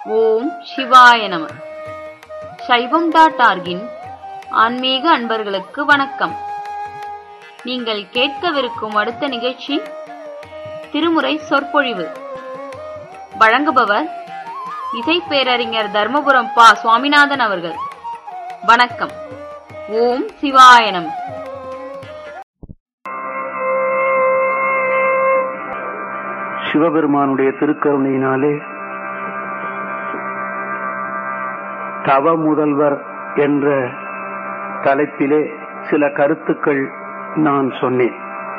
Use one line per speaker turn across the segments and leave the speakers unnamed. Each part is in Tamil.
ஓம் சிவாய நம சைவம் டாட் ஆர்கின் ஆன்மீக அன்பர்களுக்கு வணக்கம் நீங்கள் கேட்கவிருக்கும் அடுத்த நிகழ்ச்சி திருமுறை சொற்பொழிவு வழங்குபவர் இசை பேரறிஞர் தர்மபுரம் பா சுவாமிநாதன் அவர்கள் வணக்கம் ஓம் சிவாய நம
சிவபெருமானுடைய திருக்கருணையினாலே தவ முதல்வர் என்ற தலைப்பிலே சில கருத்துக்கள் நான் சொன்னேன்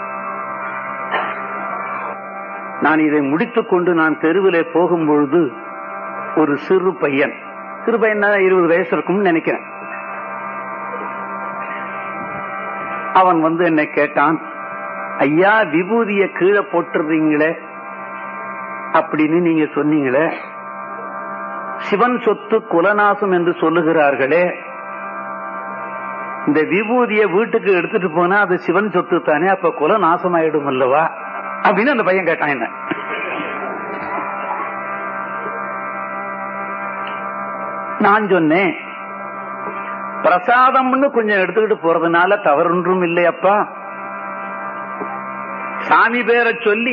நான் இதை முடித்துக்கொண்டு நான் தெருவிலே போகும்பொழுது ஒரு சிறு பையன் சிறு பையன் தான் இருபது வயசு இருக்கும்னு நினைக்கிறேன் அவன் வந்து என்னை கேட்டான் ஐயா விபூதிய கீழே போட்டுறீங்களே அப்படின்னு நீங்க சொன்னீங்களே சிவன் சொத்து குலநாசம் என்று சொல்லுகிறார்களே இந்த விபூதிய வீட்டுக்கு எடுத்துட்டு போனா அது சிவன் சொத்து தானே அப்ப குலநாசம் ஆயிடும் அல்லவா அப்படின்னு அந்த பையன் கேட்டான் என்ன நான் சொன்னேன் பிரசாதம்னு கொஞ்சம் எடுத்துக்கிட்டு போறதுனால தவறொன்றும் இல்லையப்பா சாமி பேரை சொல்லி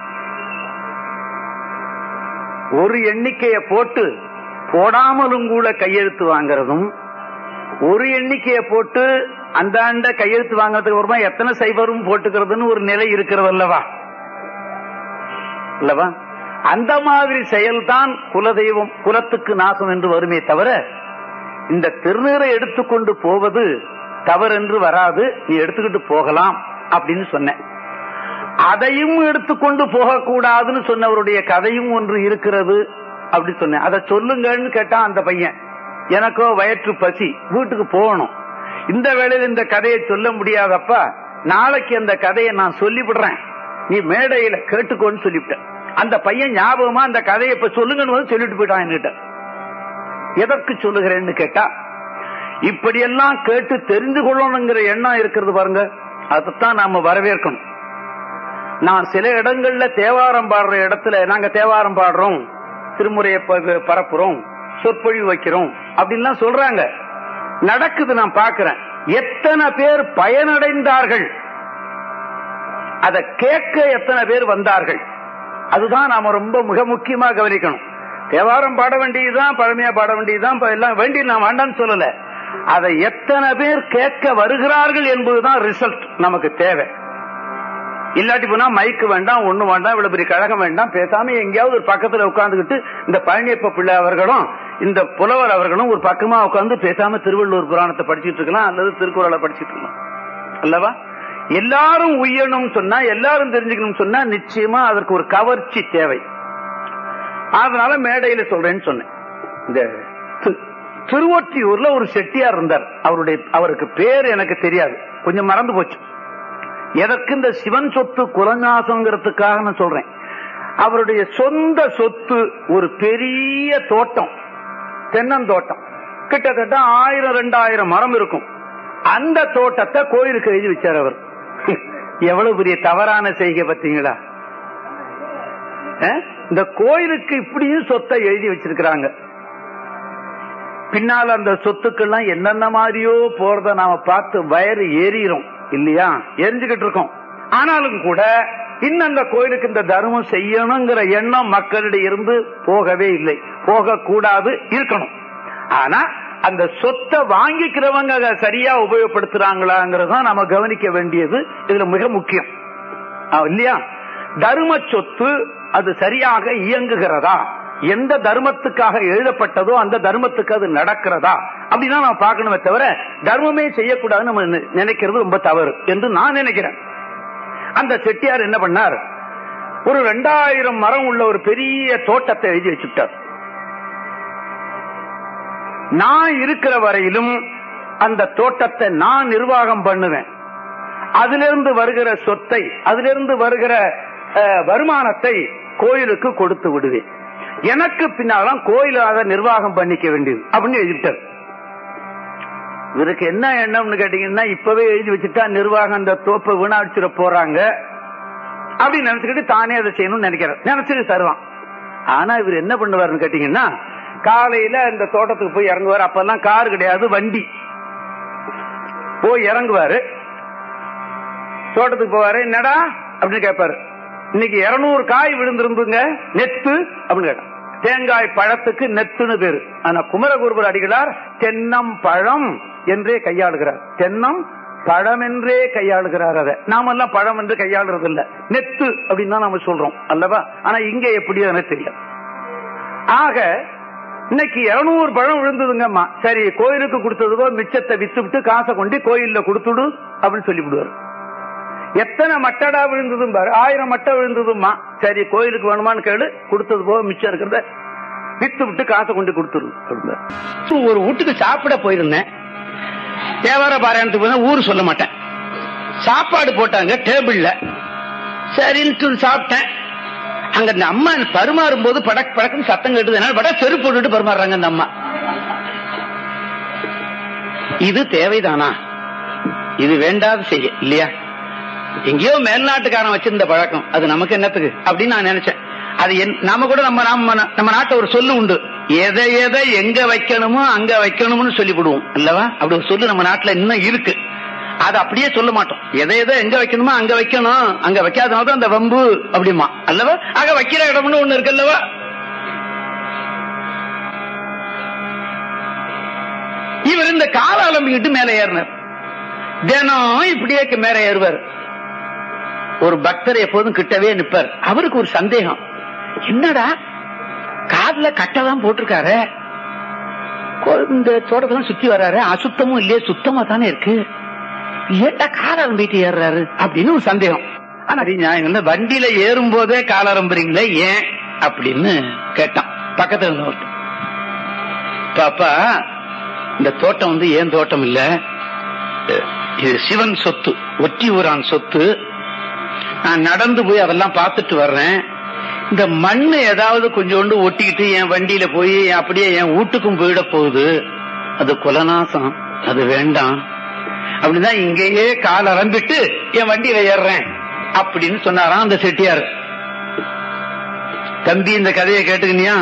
ஒரு எண்ணிக்கைய போட்டு போடாமலும் கூட கையெழுத்து வாங்குறதும் ஒரு எண்ணிக்கைய போட்டு அந்த ஆண்ட கையெழுத்து வாங்குறதுக்கு அப்புறமா எத்தனை சைபரும் போட்டுக்கிறதுன்னு ஒரு நிலை இருக்கிறது அல்லவா அல்லவா அந்த மாதிரி செயல்தான் குலதெய்வம் குலத்துக்கு நாசம் என்று வருமே தவிர இந்த திருநீரை எடுத்துக்கொண்டு போவது தவறென்று வராது நீ எடுத்துக்கிட்டு போகலாம் அப்படின்னு சொன்னேன் அதையும் எடுத்துக்கொண்டு போகக்கூடாதுன்னு சொன்னவருடைய கதையும் ஒன்று இருக்கிறது அப்படி சொன்னேன் அதை சொல்லுங்கன்னு கேட்டான் அந்த பையன் எனக்கோ வயிற்று பசி வீட்டுக்கு போகணும் இந்த வேளையில் இந்த கதையை சொல்ல முடியாதப்பா நாளைக்கு அந்த கதையை நான் சொல்லிவிடுறேன் நீ மேடையில கேட்டுக்கோன்னு சொல்லிவிட்டேன் அந்த பையன் ஞாபகமா அந்த கதையை இப்ப சொல்லுங்கன்னு வந்து சொல்லிட்டு போயிட்டான் என்கிட்ட எதற்கு சொல்லுகிறேன்னு கேட்டா இப்படியெல்லாம் கேட்டு தெரிந்து கொள்ளணுங்கிற எண்ணம் இருக்கிறது பாருங்க அதைத்தான் நாம வரவேற்கணும் நான் சில இடங்கள்ல தேவாரம் பாடுற இடத்துல நாங்க தேவாரம் பாடுறோம் திருமுறையை பரப்புறோம் சொற்பொழிவு வைக்கிறோம் அப்படின்லாம் சொல்றாங்க நடக்குது நான் பாக்குறேன் எத்தனை பேர் பயனடைந்தார்கள் அதை கேட்க எத்தனை பேர் வந்தார்கள் அதுதான் நாம ரொம்ப மிக முக்கியமா கவனிக்கணும் தேவாரம் பாட வேண்டியதுதான் பழமையா பாட வேண்டியதுதான் எல்லாம் வேண்டிய நான் வேண்டாம்னு சொல்லல அதை எத்தனை பேர் கேட்க வருகிறார்கள் என்பதுதான் ரிசல்ட் நமக்கு தேவை இல்லாட்டி போனா மைக்கு வேண்டாம் ஒண்ணு வேண்டாம் இவ்வளவு பெரிய கழகம் வேண்டாம் பேசாம எங்கேயாவது ஒரு பக்கத்துல உட்கார்ந்துகிட்டு இந்த பழனியப்ப பிள்ளை அவர்களும் இந்த புலவர் அவர்களும் ஒரு பக்கமா உட்கார்ந்து பேசாம திருவள்ளூர் புராணத்தை படிச்சுட்டு இருக்கலாம் அல்லது திருக்குறளை படிச்சுட்டு இருக்கலாம் அல்லவா எல்லாரும் உய்யணும் சொன்னா எல்லாரும் தெரிஞ்சுக்கணும் சொன்னா நிச்சயமா அதற்கு ஒரு கவர்ச்சி தேவை அதனால மேடையில சொல்றேன்னு சொன்னேன் இந்த திருவொற்றியூர்ல ஒரு செட்டியார் இருந்தார் அவருடைய அவருக்கு பேர் எனக்கு தெரியாது கொஞ்சம் மறந்து போச்சு எதற்கு இந்த சிவன் சொத்து குலநாசங்கிறதுக்காக நான் சொல்றேன் அவருடைய சொந்த சொத்து ஒரு பெரிய தோட்டம் தென்னந்தோட்டம் கிட்டத்தட்ட ஆயிரம் ரெண்டாயிரம் மரம் இருக்கும் அந்த தோட்டத்தை கோயிலுக்கு எழுதி வச்சார் அவர் எவ்வளவு பெரிய தவறான செய்கை பார்த்தீங்களா இந்த கோயிலுக்கு இப்படியும் சொத்தை எழுதி வச்சிருக்கிறாங்க பின்னால அந்த சொத்துக்கள்லாம் என்னென்ன மாதிரியோ போறத நாம பார்த்து வயறு ஏறிடும் இல்லையா எரிஞ்சுக்கிட்டு இருக்கோம் ஆனாலும் கூட இன்னும் அந்த கோயிலுக்கு இந்த தர்மம் செய்யணுங்கிற எண்ணம் மக்களிடையே இருந்து போகவே இல்லை போக கூடாது இருக்கணும் ஆனா அந்த சொத்தை வாங்கிக்கிறவங்க அதை சரியா உபயோகப்படுத்துறாங்களாங்கிறத நம்ம கவனிக்க வேண்டியது இதுல மிக முக்கியம் இல்லையா தர்ம சொத்து அது சரியாக இயங்குகிறதா எந்த தர்மத்துக்காக எழுதப்பட்டதோ அந்த தர்மத்துக்கு அது நடக்கிறதா அப்படின்னா நான் பார்க்கணுமே தவிர தர்மமே செய்யக்கூடாதுன்னு நம்ம நினைக்கிறது ரொம்ப தவறு என்று நான் நினைக்கிறேன் அந்த செட்டியார் என்ன பண்ணார் ஒரு ரெண்டாயிரம் மரம் உள்ள ஒரு பெரிய தோட்டத்தை எழுதி வச்சுட்டார் நான் இருக்கிற வரையிலும் அந்த தோட்டத்தை நான் நிர்வாகம் பண்ணுவேன் அதிலிருந்து வருகிற சொத்தை அதிலிருந்து வருகிற வருமானத்தை கோயிலுக்கு கொடுத்து விடுவேன் எனக்கு பின்னாலும் கோயில அதை நிர்வாகம் பண்ணிக்க வேண்டியது அப்படின்னு எழுதிட்டார் இவருக்கு என்ன எண்ணம்னு கேட்டீங்கன்னா இப்பவே எழுதி வச்சுட்டா நிர்வாகம் அந்த தோப்பை வீணாடிச்சிட போறாங்க அப்படின்னு நினைச்சுக்கிட்டு தானே அதை செய்யணும்னு நினைக்கிறார் நினைச்சுட்டு தருவான் ஆனா இவர் என்ன பண்ணுவாருன்னு கேட்டீங்கன்னா காலையில இந்த தோட்டத்துக்கு போய் இறங்குவார் அப்பெல்லாம் கார் கிடையாது வண்டி போய் இறங்குவாரு தோட்டத்துக்கு போவாரு என்னடா அப்படின்னு கேட்பாரு இன்னைக்கு இருநூறு காய் விழுந்திருந்துங்க நெத்து அப்படின்னு கேட்டான் தேங்காய் பழத்துக்கு நெத்துன்னு பேரு ஆனா குமரகுருபர் அடிகளார் தென்னம் பழம் என்றே கையாளுகிறார் தென்னம் பழம் என்றே கையாளுகிறார் அதை நாமெல்லாம் பழம் என்று கையாளுறது இல்ல நெத்து அப்படின்னு தான் நாம சொல்றோம் அல்லவா ஆனா இங்க எப்படி எனக்கு தெரியல ஆக இன்னைக்கு இருநூறு பழம் விழுந்ததுங்கம்மா சரி கோயிலுக்கு கொடுத்ததுக்கோ மிச்சத்தை வித்து விட்டு காசை கொண்டு கோயில்ல கொடுத்துடு அப்படின்னு சொல்லி விடுவாரு எத்தனை மட்டடா விழுந்ததும் பாரு ஆயிரம் மட்டை விழுந்ததும்மா சரி கோயிலுக்கு வேணுமான்னு கேளு கொடுத்தது போக மிச்சம் இருக்கிறத வித்து விட்டு காசை கொண்டு கொடுத்துரு அப்படிம்பாரு. ஒரு வீட்டுக்கு சாப்பிட போயிருந்தேன் தேவார பாராயணத்துக்கு போனா ஊர் சொல்ல மாட்டேன் சாப்பாடு போட்டாங்க டேபிள்ல சரின்ட்டு சாப்பிட்டேன் அங்க இந்த அம்மா பரிமாறும் போது படக் படக்குன்னு சத்தம் கேட்டதுனால பட செருப்பு போட்டுட்டு பரிமாறுறாங்க அந்த அம்மா இது தேவைதானா இது வேண்டாத செய்ய இல்லையா எங்கேயோ மேல்நாட்டுக்காரன் வச்சிருந்த பழக்கம் அது நமக்கு என்னத்துக்கு அப்படின்னு நான் நினைச்சேன் அது என்- நாம கூட நம்ம நம்ம நம்ம நாட்டை ஒரு சொல்லு உண்டு எதை எதை எங்க வைக்கணுமோ அங்க வைக்கணும்னு சொல்லிவிடுவோம் அல்லவா அப்படி ஒரு சொல்லு நம்ம நாட்டுல இன்னும் இருக்கு அது அப்படியே சொல்ல மாட்டோம் எதை எதை எங்க வைக்கணுமோ அங்க வைக்கணும் அங்க வைக்காதனால தான் அந்த வம்பு அப்படிமா அல்லவா அங்க வைக்கிற இடம்னு ஒண்ணு இருக்கு அல்லவா இவர் இந்த கால அலம்பிக்கிட்டு மேல ஏறினார் தினம் இப்படியே மேல ஏறுவார் ஒரு பக்தர் எப்போதும் கிட்டவே நிப்பார் அவருக்கு ஒரு சந்தேகம் என்னடா காதுல கட்டதான் போட்டிருக்காரு கோ- இந்த தோட்டத்தெல்லாம் சுத்தி வர்றாரு அசுத்தமும் இல்லையே சுத்தமா தானே இருக்கு ஏட்டா காலம் போயிட்டு ஏறுறாரு அப்படின்னு ஒரு சந்தேகம் ஆனா அது நியாயம் இல்ல வண்டியில ஏறும் போதே காலரம்புறீங்களே ஏன் அப்படின்னு கேட்டான் பக்கத்துல இருந்த ஒருத்தன் பாப்பா இந்த தோட்டம் வந்து ஏன் தோட்டம் இல்ல இது சிவன் சொத்து ஒட்டி ஊரான் சொத்து நான் நடந்து போய் அதெல்லாம் பார்த்துட்டு வர்றேன் இந்த மண்ணு ஏதாவது கொஞ்சோண்டு ஒட்டிக்கிட்டு என் வண்டியில போய் அப்படியே என் வீட்டுக்கும் போயிட போகுது அது குலநாசம் அது வேண்டாம் அப்படிதான் இங்கேயே கால் அலம்பிட்டு என் வண்டியில ஏறுறேன் அப்படின்னு சொன்னாராம் அந்த செட்டியார் தம்பி இந்த கதையை கேட்டுக்கினியா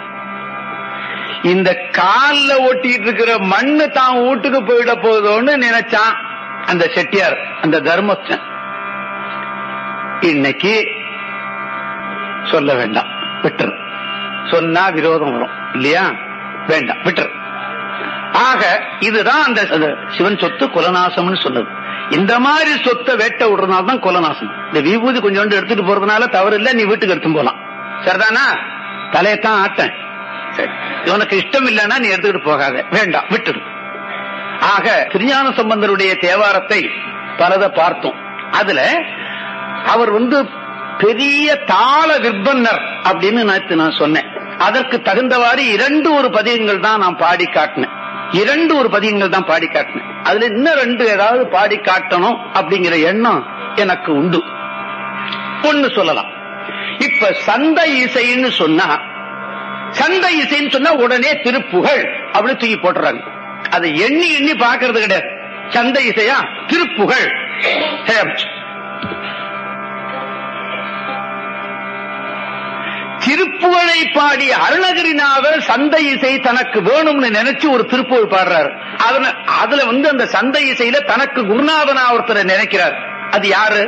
இந்த கால்ல ஒட்டிட்டு இருக்கிற மண்ணு தான் வீட்டுக்கு போயிட போகுதோன்னு நினைச்சான் அந்த செட்டியார் அந்த தர்மஸ்தன் இன்னைக்கு சொல்ல வேண்டாம் விட்டுரு சொன்னா விரோதம் வரும் இல்லையா வேண்டாம் விட்டுரு ஆக இதுதான் அந்த அந்த சிவன் சொத்து குலநாசம்னு சொன்னது இந்த மாதிரி சொத்தை வேட்ட விடுறதுனால தான் குலநாசம் இந்த விபூதி கொஞ்சோண்டு எடுத்துட்டு போறதுனால தவறு இல்ல நீ வீட்டுக்கு எடுத்து போலாம் சரிதானா தலையத்தான் ஆட்டேன் சரி உனக்கு இஷ்டம் இல்லைன்னா நீ எடுத்துக்கிட்டு போகாத வேண்டாம் விட்டுடு ஆக திருஞான சம்பந்தருடைய தேவாரத்தை பலதை பார்த்தோம் அதுல அவர் வந்து பெரிய தாள விற்பன்னர் அப்படின்னு நேத்து நான் சொன்னேன் அதற்கு தகுந்தவாறு இரண்டு ஒரு பதிகங்கள் தான் நான் பாடி காட்டினேன் இரண்டு ஒரு பதிகங்கள் தான் பாடி காட்டினேன் அதுல இன்னும் ரெண்டு ஏதாவது பாடி காட்டணும் அப்படிங்கிற எண்ணம் எனக்கு உண்டு ஒண்ணு சொல்லலாம் இப்ப சந்தை இசைன்னு சொன்னா சந்தை இசைன்னு சொன்னா உடனே திருப்புகழ் அப்படின்னு தூக்கி போட்டுறாங்க அதை எண்ணி எண்ணி பாக்குறது கிடையாது சந்தை இசையா திருப்புகழ் ஹே, திருப்புகழை பாடி அருணகிரிநாதர் சந்தை இசை தனக்கு வேணும்னு நினைச்சு ஒரு திருப்புகழ் பாடுறாரு அதுல அதுல வந்து அந்த சந்தை இசையில தனக்கு குருநாதனா ஒருத்தரை நினைக்கிறார் அது யாரு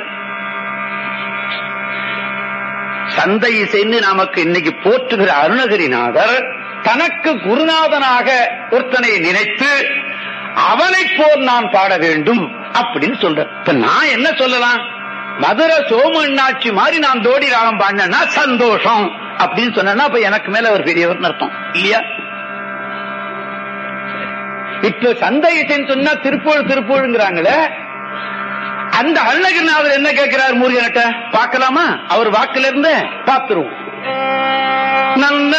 சந்தை இசைன்னு நமக்கு இன்னைக்கு போற்றுகிற அருணகிரிநாதர் தனக்கு குருநாதனாக ஒருத்தனை நினைத்து அவனைப் போல் நான் பாட வேண்டும் அப்படின்னு சொல்ற இப்ப நான் என்ன சொல்லலாம் மதுரை சோமண்ணாட்சி மாதிரி நான் தோடி ராகம் பாடினா சந்தோஷம் அப்படின்னு சொன்னா அப்ப எனக்கு மேல ஒரு பெரியவர் அர்த்தம் இல்லையா இப்ப சந்தை இசைன்னு சொன்னா திருப்பூர் திருப்பூருங்கிறாங்களே அந்த அருணகிரிநாதர் என்ன கேட்கிறார் முருகன்கிட்ட பார்க்கலாமா அவர் வாக்குல இருந்து பார்த்துருவோம் நல்ல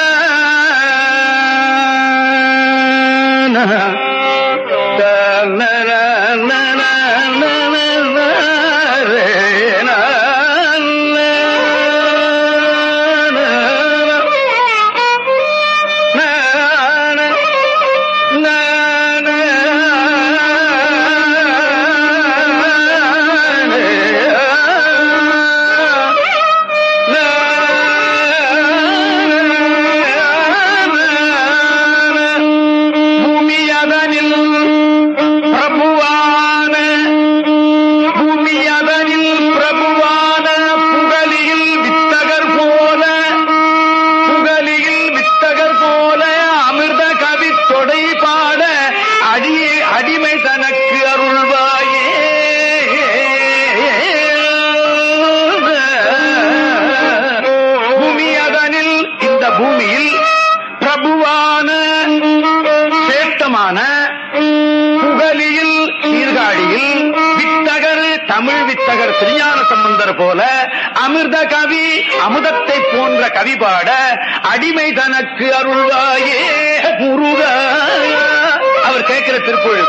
அவர் திருஞான சம்பந்தர் போல அமிர்த கவி அமுதத்தை போன்ற கவி பாட அடிமை தனக்கு அருள்வாயே முருகா அவர் கேட்கிற திருப்பொழுது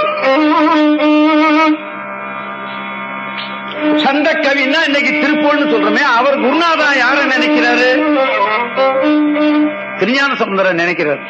சந்த கவின்னா இன்னைக்கு திருப்பூர்னு சொல்றோமே அவர் குருநாதா யார நினைக்கிறாரு திருஞான சம்பந்தரை நினைக்கிறார்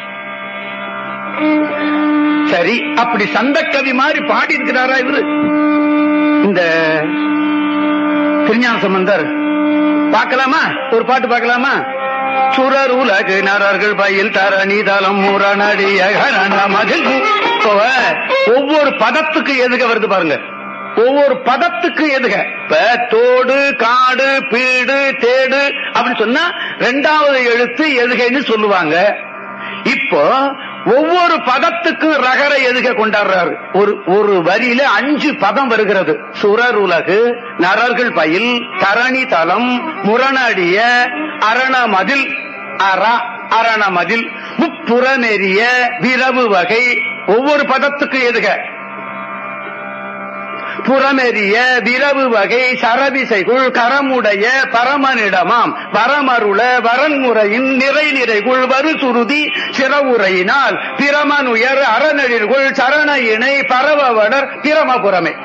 சரி அப்படி சந்த கவி மாதிரி பாடி இருக்கிறாரா இவரு இந்த திருஞான சம்பந்தர் பார்க்கலாமா ஒரு பாட்டு பார்க்கலாமா சுரர் உலகு நரர்கள் பயில் தரணி தலம் முரணடிய மதில் ஒவ்வொரு பதத்துக்கு எதுக வருது பாருங்க ஒவ்வொரு பதத்துக்கு எதுக இப்ப தோடு காடு பீடு தேடு அப்படின்னு சொன்னா ரெண்டாவது எழுத்து எதுகைன்னு சொல்லுவாங்க இப்போ ஒவ்வொரு பதத்துக்கும் ரகர எதுக கொண்டாடுறாரு ஒரு ஒரு வரியில அஞ்சு பதம் வருகிறது சுரர் உலகு நரர்கள் பயில் தரணி தலம் முரணடிய அரணமதில் அற அரணமதில் முப்புறமெறிய விரவு வகை ஒவ்வொரு பதத்துக்கு எதுக புறமெறிய விரவு வகை சரபிசைகுள் கரமுடைய பரமனிடமாம் வரமருள வரன்முறையின் நிறை நிறைகுள் வரு சுருதி சிறவுரையினால் பிரமனுயர் அறநெழிற்குள் சரண இணை பரவவடர் பிரமபுரமே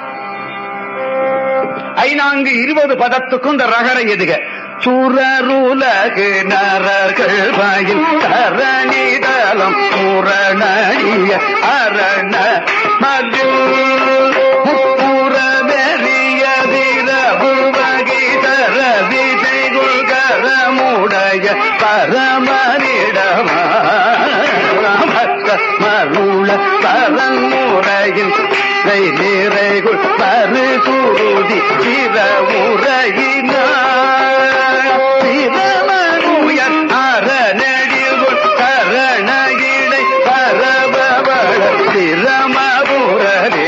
ஐநான்கு இருபது பதத்துக்கும் இந்த ரகர எதுக சுரருலகு நரர்கள் பயில் தரணிதலம் முரணடிய அரண மதில் முப்புறமெறிய விரபுவகை தர விதைகுள் கரமுடைய பரமனிடமா மருள பரன்முறையின் நிறைகுள் பரு சுருதி சிற உரையினார் சிவமனுயர் அறநெடிகுள் கரணகிடை பரபவள சிரமபுரே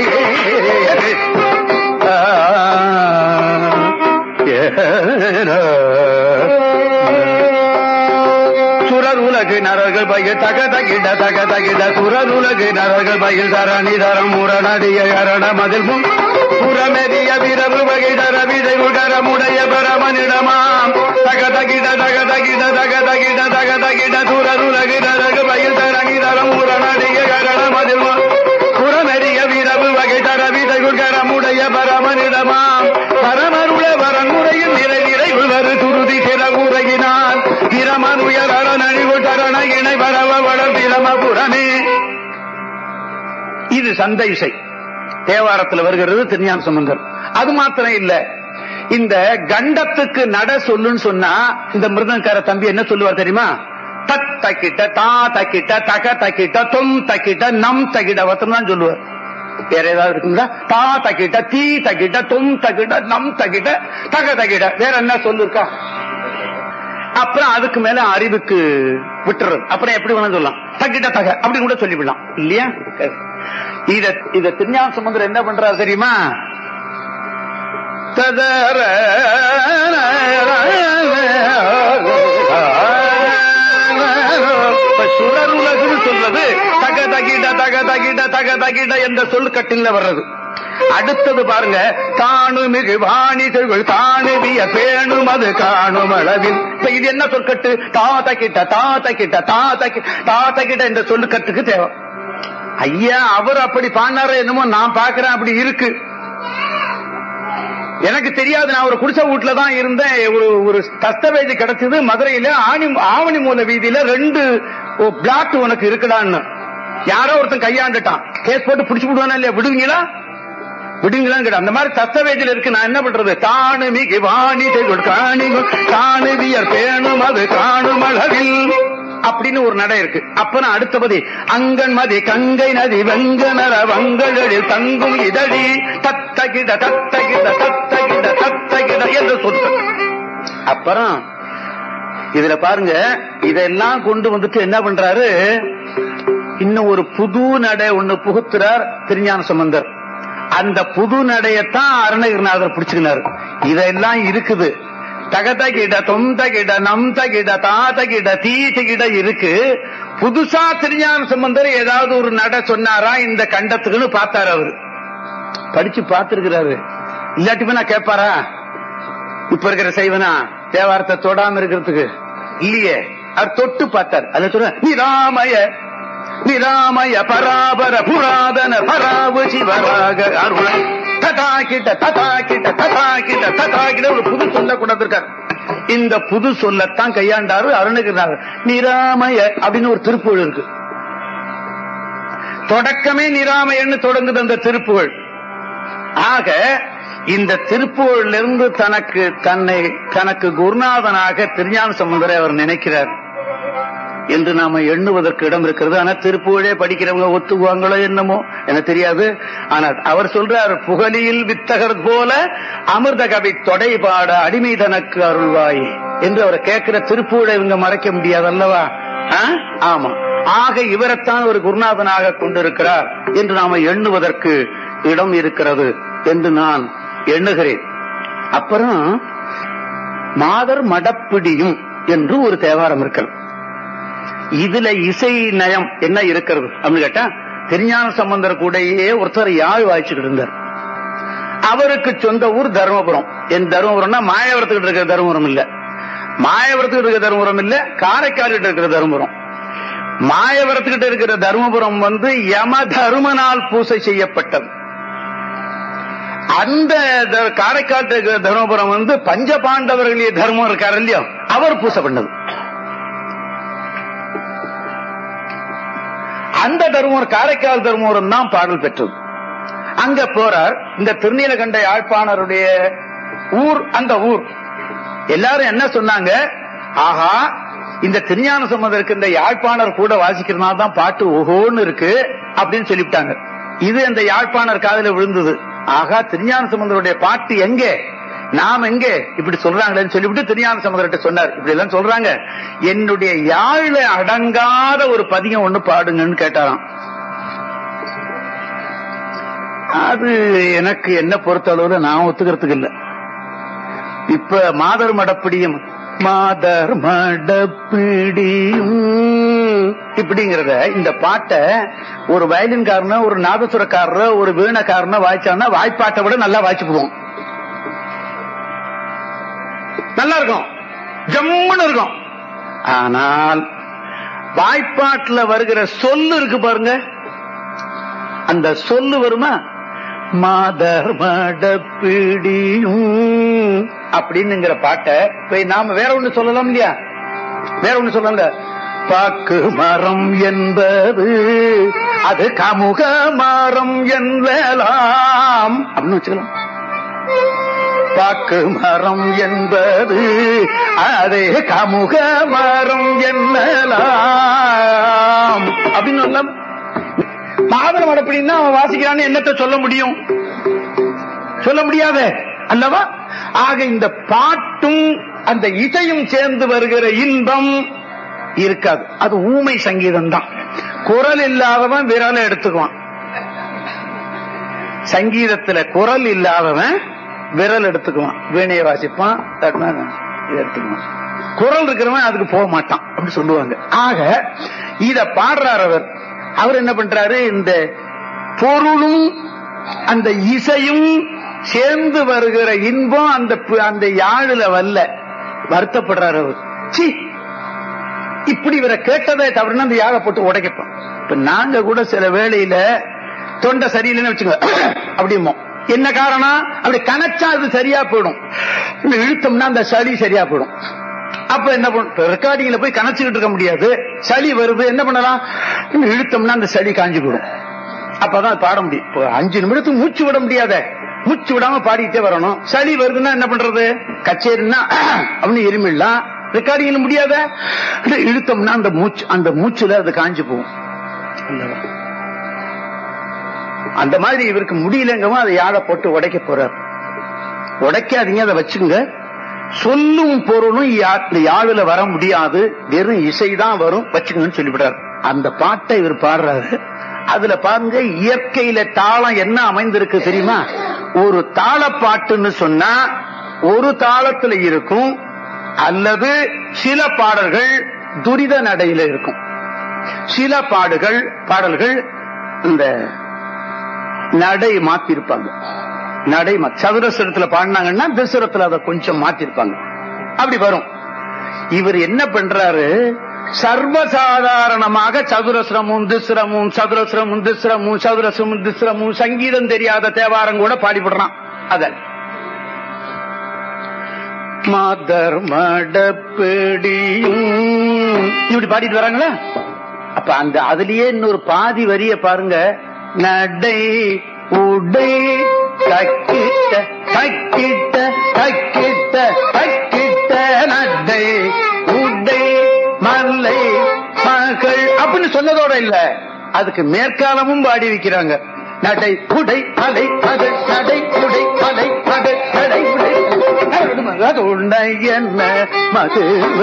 சுரர் உலகு நரர்கள் பயில் தக தகிட தக தகிட சுரர் உலகு நரர்கள் பயில் தரணி தரம் முரணடிய அரண மதில் முன் புறமெறிய விரவு வகை தர விதை உகரமுடைய பரமனிடமாம் தக தகிட தக தகிட தக தகிட தக தகிட சுரர் உலகு நரகு பயில் தரணி தரம் முரணடிய அரண மதில் முன் புறமெறிய விரவு வகை தர விதை உகரமுடைய பரமனிடமாம் பரமருள வரன்முறையில் நிறை நிறை உள்வரு துருதி சிறகுரையினான் பிரமன் உயர் அரணழிவு தரண இணை வரவ வளர் பிரமபுரமே இது சந்த இசை தேவாரத்தில் வருகிறது திருஞான சம்பந்தர் அது மாத்திரம் இல்ல இந்த கண்டத்துக்கு நட சொல்லுன்னு சொன்னா இந்த மிருதங்கார தம்பி என்ன சொல்லுவார் தெரியுமா தத் தக்கிட்ட தா தக்கிட்ட தக தக்கிட்ட தொம் தக்கிட்ட நம் தக்கிட்ட வத்தம் தான் சொல்லுவார் வேற ஏதாவது இருக்குங்களா தா தக்கிட்ட தீ தக்கிட்ட தொம் தக்கிட்ட நம் தக்கிட்ட தக தக்கிட்ட வேற என்ன சொல்லு இருக்கா அப்புறம் அதுக்கு மேல அறிவுக்கு விட்டுறது அப்புறம் எப்படி வேணா சொல்லலாம் தக்கிட்ட தக அப்படி கூட சொல்லிவிடலாம் இல்லையா இத இத திருஞான சமுத்திரம் என்ன பண்றாரு தெரியுமா ததர சுடர் உலகுன்னு சொல்றது தக தகிட தக தகிட தக தகிட என்ற சொல் கட்டில வர்றது அடுத்தது பாருங்க தானு மிகு வாணி செல்வள் தானுவிய பேணும் அது காணும் அளவில் இப்ப இது என்ன சொற்கட்டு தா தக்கிட்ட தா தக்கிட்ட தா தக்கி தா தக்கிட்ட என்ற சொல்லுக்கட்டுக்கு தேவை ஐயா அவர் அப்படி பாடினார என்னமோ நான் பாக்குறேன் அப்படி இருக்கு எனக்கு தெரியாது நான் ஒரு குடிசை வீட்டுல தான் இருந்தேன் ஒரு ஒரு தஸ்தவேஜ் கிடைச்சது மதுரையில ஆணி ஆவணி மூல வீதியில ரெண்டு பிளாட் உனக்கு இருக்குடான்னு யாரோ ஒருத்தன் கையாண்டுட்டான் கேஸ் போட்டு பிடிச்சு விடுவானா இல்லையா விடுவீங்களா விடுங்களா அந்த மாதிரி தஸ்தவேஜில் இருக்கு நான் என்ன பண்றது தானு மிகு வாணி காணிகள் தானு வியர் பேணும் அது காணும் அளவில் அப்படின்னு ஒரு நடை இருக்கு அப்ப நான் அடுத்தபதி அங்கன் மதி கங்கை நதி வெங்கனர வங்களில் தங்கும் இதழி தத்தகிட தத்தகிட தத்தகிட தத்தகிட என்று சொல்ற அப்புறம் இதுல பாருங்க இதெல்லாம் கொண்டு வந்துட்டு என்ன பண்றாரு இன்னும் ஒரு புது நடை ஒண்ணு புகுத்துறார் திருஞான சம்பந்தர் அந்த புது நடையத்தான் அருணகிரிநாதர் பிடிச்சுக்கினார் இதெல்லாம் இருக்குது தகதகிட தொந்தகிட நம்தகிட தாதகிட தீதகிட இருக்கு புதுசா திருஞான சம்பந்தர் ஏதாவது ஒரு நட சொன்னாரா இந்த கண்டத்துக்குன்னு பார்த்தாரு அவரு படிச்சு பார்த்திருக்கிறாரு இல்லாட்டி போனா கேட்பாரா இப்ப இருக்கிற செய்வனா தேவாரத்தை தொடாம இருக்கிறதுக்கு இல்லையே அவர் தொட்டு பார்த்தார் அதுல சொல்ற நிராமய நிராமய பராபர புராதன பராவு சிவராக அருள் ததா கிட்ட ததா கிட்ட ததா கிட்ட ததா கிட்ட ஒரு புது சொல்ல கொண்டிருக்கார் இந்த புது சொல்லத்தான் கையாண்டாரு அருணகிரிநாதர் நிராமய அப்படின்னு ஒரு திருப்புகள் இருக்கு தொடக்கமே நிராமயன்னு தொடங்குது அந்த திருப்புகள் ஆக இந்த திருப்புகழிலிருந்து தனக்கு தன்னை தனக்கு குருநாதனாக திருஞான சம்பந்தரை அவர் நினைக்கிறார் என்று நாம எண்ணுவதற்கு இடம் இருக்கிறது ஆனா திருப்புகழே படிக்கிறவங்க ஒத்துக்குவாங்களோ என்னமோ எனக்கு தெரியாது ஆனா அவர் சொல்றார் புகழியில் வித்தகர் போல அமிர்த கவி தொடை பாட அடிமை தனக்கு அருள்வாய் என்று அவர் கேட்கிற திருப்புகழை இவங்க மறைக்க முடியாது அல்லவா ஆ? ஆமா ஆக இவரைத்தான் ஒரு குருநாதனாக கொண்டிருக்கிறார் என்று நாம எண்ணுவதற்கு இடம் இருக்கிறது என்று நான் எண்ணுகிறேன் அப்புறம் மாதர் மடப்பிடியும் என்று ஒரு தேவாரம் இருக்கிறது இதுல இசை நயம் என்ன இருக்கிறது அப்படின்னு கேட்டா திருஞான சம்பந்தர் கூடயே ஒருத்தர் யாழ் வாய்ச்சிக்கிட்டு இருந்தார் அவருக்கு சொந்த ஊர் தருமபுரம் என் தருமபுரம்னா மாயவரத்துக்கிட்ட இருக்கிற தருமபுரம் இல்ல மாயவரத்துக்கிட்ட இருக்கிற தருமபுரம் இல்ல காரைக்கால் கிட்ட இருக்கிற தருமபுரம் மாயவரத்துக்கிட்ட இருக்கிற தருமபுரம் வந்து யம தருமனால் பூசை செய்யப்பட்டது அந்த த- காரைக்கால் இருக்கிற தருமபுரம் வந்து பஞ்ச பாண்டவர்களே தர்மம் இருக்காரு இல்லையோ அவர் பூசை பண்ணது அந்த தருமபுரம் காரைக்கால் தருமபுரம் தான் பாடல் பெற்றது அங்க போறார் இந்த திருநீலகண்ட யாழ்ப்பாணருடைய ஊர் அந்த ஊர் எல்லாரும் என்ன சொன்னாங்க ஆஹா இந்த திருஞான சம்பந்தருக்கு இந்த யாழ்ப்பாணர் கூட வாசிக்கிறதுனால தான் பாட்டு ஓஹோன்னு இருக்கு அப்படின்னு சொல்லிவிட்டாங்க இது அந்த யாழ்ப்பாணர் காதுல விழுந்தது ஆகா திருஞான சம்பந்தருடைய பாட்டு எங்கே நாம் எங்கே இப்படி சொல்றாங்களேன்னு சொல்லிவிட்டு திருஞான சம்பந்தர்கிட்ட சொன்னார் இப்படி எல்லாம் சொல்றாங்க என்னுடைய யாழ்ல அடங்காத ஒரு பதிகம் ஒண்ணு பாடுங்கன்னு கேட்டாராம் அது எனக்கு என்ன பொறுத்தளவுல நான் ஒத்துக்கிறதுக்கு இல்ல இப்ப மாதர் மடப்பிடியும் மாதர் மடப்பிடியும் இப்படிங்கிறத இந்த பாட்டை ஒரு வயலின்காரன ஒரு நாதசுரக்காரர் ஒரு வீணக்காரன வாய்ச்சான்னா வாய்ப்பாட்டை விட நல்லா வாய்ச்சு போவோம் நல்லா இருக்கும் ஜம்முன்னு இருக்கும் ஆனால் வாய்ப்பாட்டுல வருகிற சொல்லு இருக்கு பாருங்க அந்த சொல்லு வருமா மாதர் மடப்பிடியும் அப்படின்னுங்கிற பாட்டை இப்ப நாம வேற ஒண்ணு சொல்லலாம் இல்லையா வேற ஒண்ணு சொல்லல பாக்கு மரம் என்பது அது கமுக மரம் என்பலாம் அப்படின்னு வச்சுக்கலாம் பாக்கு மரம் என்பது அதே கமுக மரம் என்னலாம் அப்படின்னு சொல்லலாம் மாதரம் அப்படின்னா அவன் வாசிக்கிறான்னு என்னத்தை சொல்ல முடியும் சொல்ல முடியாத அல்லவா ஆக இந்த பாட்டும் அந்த இசையும் சேர்ந்து வருகிற இன்பம் இருக்காது அது ஊமை சங்கீதம் தான் குரல் இல்லாதவன் விரலை எடுத்துக்குவான் சங்கீதத்துல குரல் இல்லாதவன் விரல் எடுத்துக்குவான் வீணையை வாசிப்பான் தட்டினா இதை எடுத்துக்குவான் குரல் இருக்கிறவன் அதுக்கு போக மாட்டான் அப்படி சொல்லுவாங்க ஆக இத பாடுறார் அவர் அவர் என்ன பண்றாரு இந்த பொருளும் அந்த இசையும் சேர்ந்து வருகிற இன்பம் அந்த பு- அந்த யாழுல வல்ல வருத்தப்படுறாரு அவர் சீ இப்படி இவரை கேட்டதை தவறுனா அந்த யாழை போட்டு உடைக்கப்போம் இப்ப நாங்க கூட சில வேளையில தொண்டை சரியில்லைன்னு வச்சுக்கோ அப்படிமோ என்ன காரணம் அப்படி கணச்சா அது சரியா போயிடும் இப்படி இழுத்தோம்னா அந்த சளி சரியா போயிடும் அப்ப என்ன பண்ணும் ரெக்கார்டிங்ல போய் கணச்சுக்கிட்டு இருக்க முடியாது சளி வருது என்ன பண்ணலாம் இப்படி இழுத்தோம்னா அந்த சளி காஞ்சு போயிடும் அப்பதான் அது பாட முடியும் இப்போ அஞ்சு நிமிடத்துக்கு மூச்சு விட முடியாத மூச்சு விடாம பாடிக்கிட்டே வரணும் சளி வருதுன்னா என்ன பண்றது கச்சேரின்னா அப்படின்னு எரிமிடலாம் ரெக்கார்டிங்ல முடியாத அப்படியே இழுத்தோம்னா அந்த மூச்சு அந்த மூச்சுல அது காஞ்சு போகும் அல்லவா? அந்த மாதிரி இவருக்கு முடியலங்கவும் அதை யாழை போட்டு உடைக்க போறார் உடைக்காதீங்க அதை வச்சுங்க சொல்லும் பொருளும் யா- இந்த யாழுல வர முடியாது வெறும் இசைதான் வரும் வச்சுக்கங்கன்னு சொல்லிவிடுறாரு அந்த பாட்டை இவர் பாடுறாரு அதுல பாருங்க இயற்கையில தாளம் என்ன அமைந்திருக்கு தெரியுமா ஒரு தாளப்பாட்டுன்னு சொன்னா ஒரு தாளத்துல இருக்கும் அல்லது சில பாடல்கள் துரித நடையில இருக்கும் சில பாடுகள் பாடல்கள் இந்த நடை மாத்திருப்பாங்க நடை மா- சதுரஸ்வரத்துல பாடினாங்கன்னா திசுரத்துல அதை கொஞ்சம் மாத்திருப்பாங்க அப்படி வரும் இவர் என்ன பண்றாரு சர்வசாதாரணமாக சதுரஸ்ரமும் திஸ்ரமும் சதுரஸ்ரமும் திஸ்ரமும் சதுரஸ்ரமும் திஸ்ரமும் சங்கீதம் தெரியாத தேவாரம் கூட பாடிவிடுறான் அத மாதர் மடப்பிடியும் இப்படி பாடிட்டு வராங்களா அப்ப அந்த அதுலயே இன்னொரு பாதி வரிய பாருங்க நடை உடை தக்கிட்ட தக்கிட்ட தக்கிட்ட தக்கிட்ட நடை உடை மல்லை மகள் அப்படின்னு சொன்னதோட இல்ல அதுக்கு மேற்காலமும் பாடி வைக்கிறாங்க நடை உடை மலை மகள் நடை உடை மலை மகள் நடை உடை மகள் உண்டை என்ன மதுவ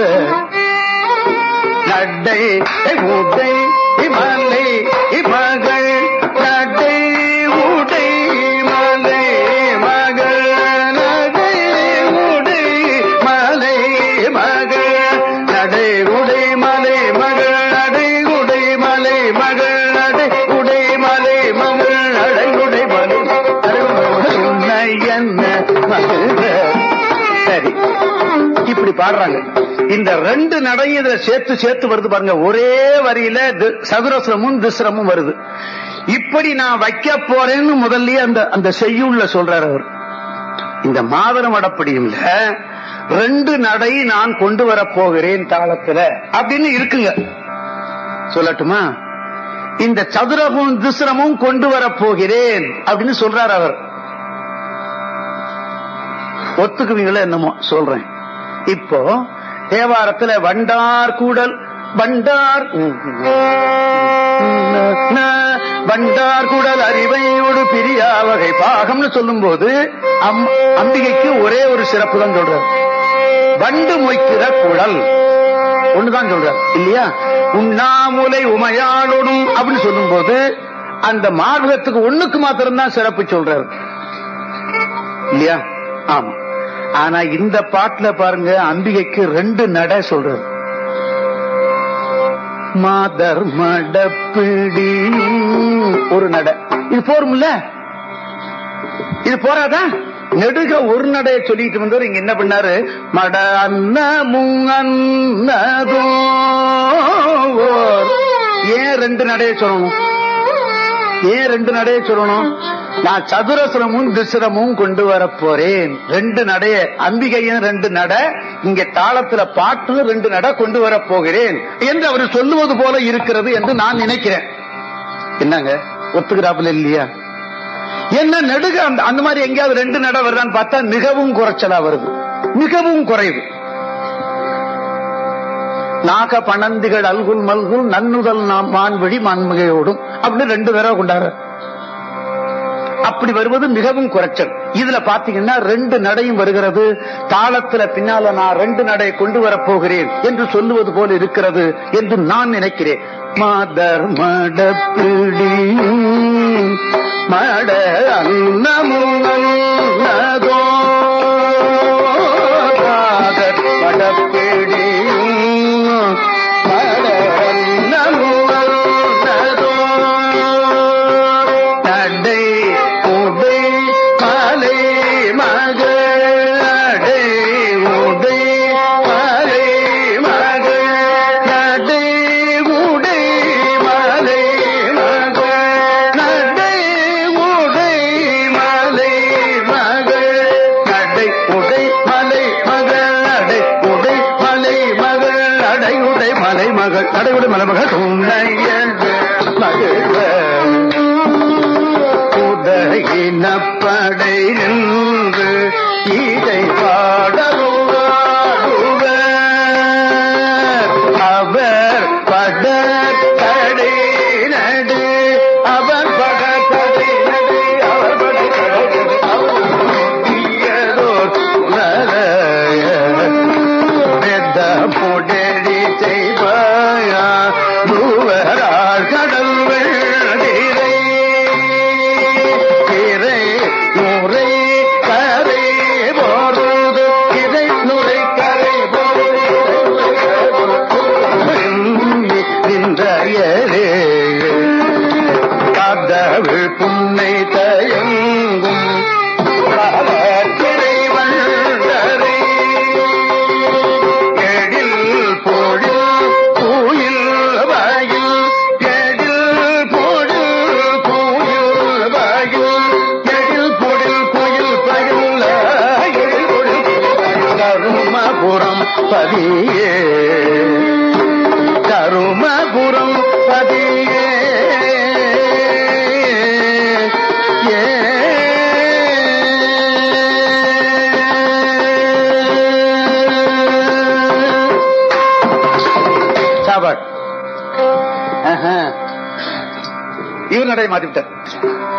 நடை உடை இமலை இமகள் நடை உடை மலை மகள் நடை உடை மலை மகள் நடை உடை மலை மகள் நடை உடை மலை மகள் நடை உடை மலை மகள் நடை உடை மலை உன்னை என்ன மகள் சரி இப்படி பாடுறாங்க இந்த ரெண்டு நடையும் இதுல சேர்த்து சேர்த்து வருது பாருங்க ஒரே வரியில தி- சதுரஸ்ரமும் திஸ்ரமும் வருது இப்படி நான் வைக்க போறேன்னு முதல்லயே அந்த அந்த செய்யுள்ள சொல்றாரு அவர் இந்த மாதரம் அடப்படியும்ல ரெண்டு நடை நான் கொண்டு வர போகிறேன் தாளத்துல அப்படின்னு இருக்குங்க சொல்லட்டுமா இந்த சதுரமும் திஸ்ரமும் கொண்டு வர போகிறேன் அப்படின்னு சொல்றார் அவர் ஒத்துக்குவீங்களோ என்னமோ சொல்றேன் இப்போ தேவாரத்துல வண்டார் கூடல் வண்டார் வண்டார் கூடல் அறிவையோடு பிரியா வகை பாகம்னு சொல்லும் போது அம்பிகைக்கு ஒரே ஒரு சிறப்பு தான் சொல்றார் வண்டு மொய்க்கிற குழல் ஒண்ணுதான் சொல்றார் இல்லையா உண்ணாமுலை உமையாளோடும் அப்படின்னு சொல்லும் போது அந்த மார்க்கத்துக்கு ஒண்ணுக்கு மாத்திரம்தான் சிறப்பு சொல்றாரு இல்லையா ஆமா ஆனா இந்த பாட்டுல பாருங்க அம்பிகைக்கு ரெண்டு நடை சொல்றது மாதர் மடப்பிடி ஒரு நடை இது போரும்ல இது போறாதா நெடுக ஒரு நடைய சொல்லிட்டு வந்தவர் இங்க என்ன பண்ணாரு மட அன்னமும் அன்னதோ ஏன் ரெண்டு நடைய சொல்லணும் ஏன் ரெண்டு நடைய சொல்லணும் நான் சதுரசுரமும் திசுரமும் கொண்டு வர போறேன் ரெண்டு நடைய அம்பிகையும் ரெண்டு நட இங்க தாளத்துல பாட்டு ரெண்டு நட கொண்டு வர போகிறேன் என்று அவர் சொல்லுவது போல இருக்கிறது என்று நான் நினைக்கிறேன் என்னங்க ஒத்துக்கிறாப்புல இல்லையா என்ன நெடுக அந்த அந்த மாதிரி எங்கேயாவது ரெண்டு நட வருதான்னு பார்த்தா மிகவும் குறைச்சலா வருது மிகவும் குறைவு நாக பணந்திகள் அல்குல் மல்குல் நன்னுதல் நாம் மான்வழி மான்மிகையோடும் அப்படின்னு ரெண்டு தடவை கொண்டாரு அப்படி வருவது மிகவும் குறைச்சல் இதுல பாத்தீங்கன்னா ரெண்டு நடையும் வருகிறது தாளத்துல பின்னால நான் ரெண்டு நடை கொண்டு வரப் போகிறேன் என்று சொல்லுவது போல இருக்கிறது என்று நான் நினைக்கிறேன் மாதர் மடப்பிடியும் மட அன்னமுன்னதோ மாதர் மடப்பிடியும் மட அன்னமுன்னதோ நடை உடை மலை மகளடை உடை மலை மகள் நடை உடை மலை மகள் நடை உடை மலை மகள் நடை உடை மலை மகள் நடை உடை மலை மகள் நடை உடை மலை மகள் நடை உடை மலை மகள் துணையன் மகள் உதயினப்படை நின்று இதை பாடலுவாடுவர் அவர் படர் கடை நடு அவர் படர் கடை நடு அவர் படர் கடை நடு அவர் உணரைய பெத்த புடரி செய்வாயா மூவரால் கடல் வெள்ளதிரை திரை நுரை கரை போறது இதை நுரை கரை நின்றையரே கதவு புன்னை தயங்கும் ஷாபாஷ் ஆஹா. இவர் நடைய மாத்தி விட்டார்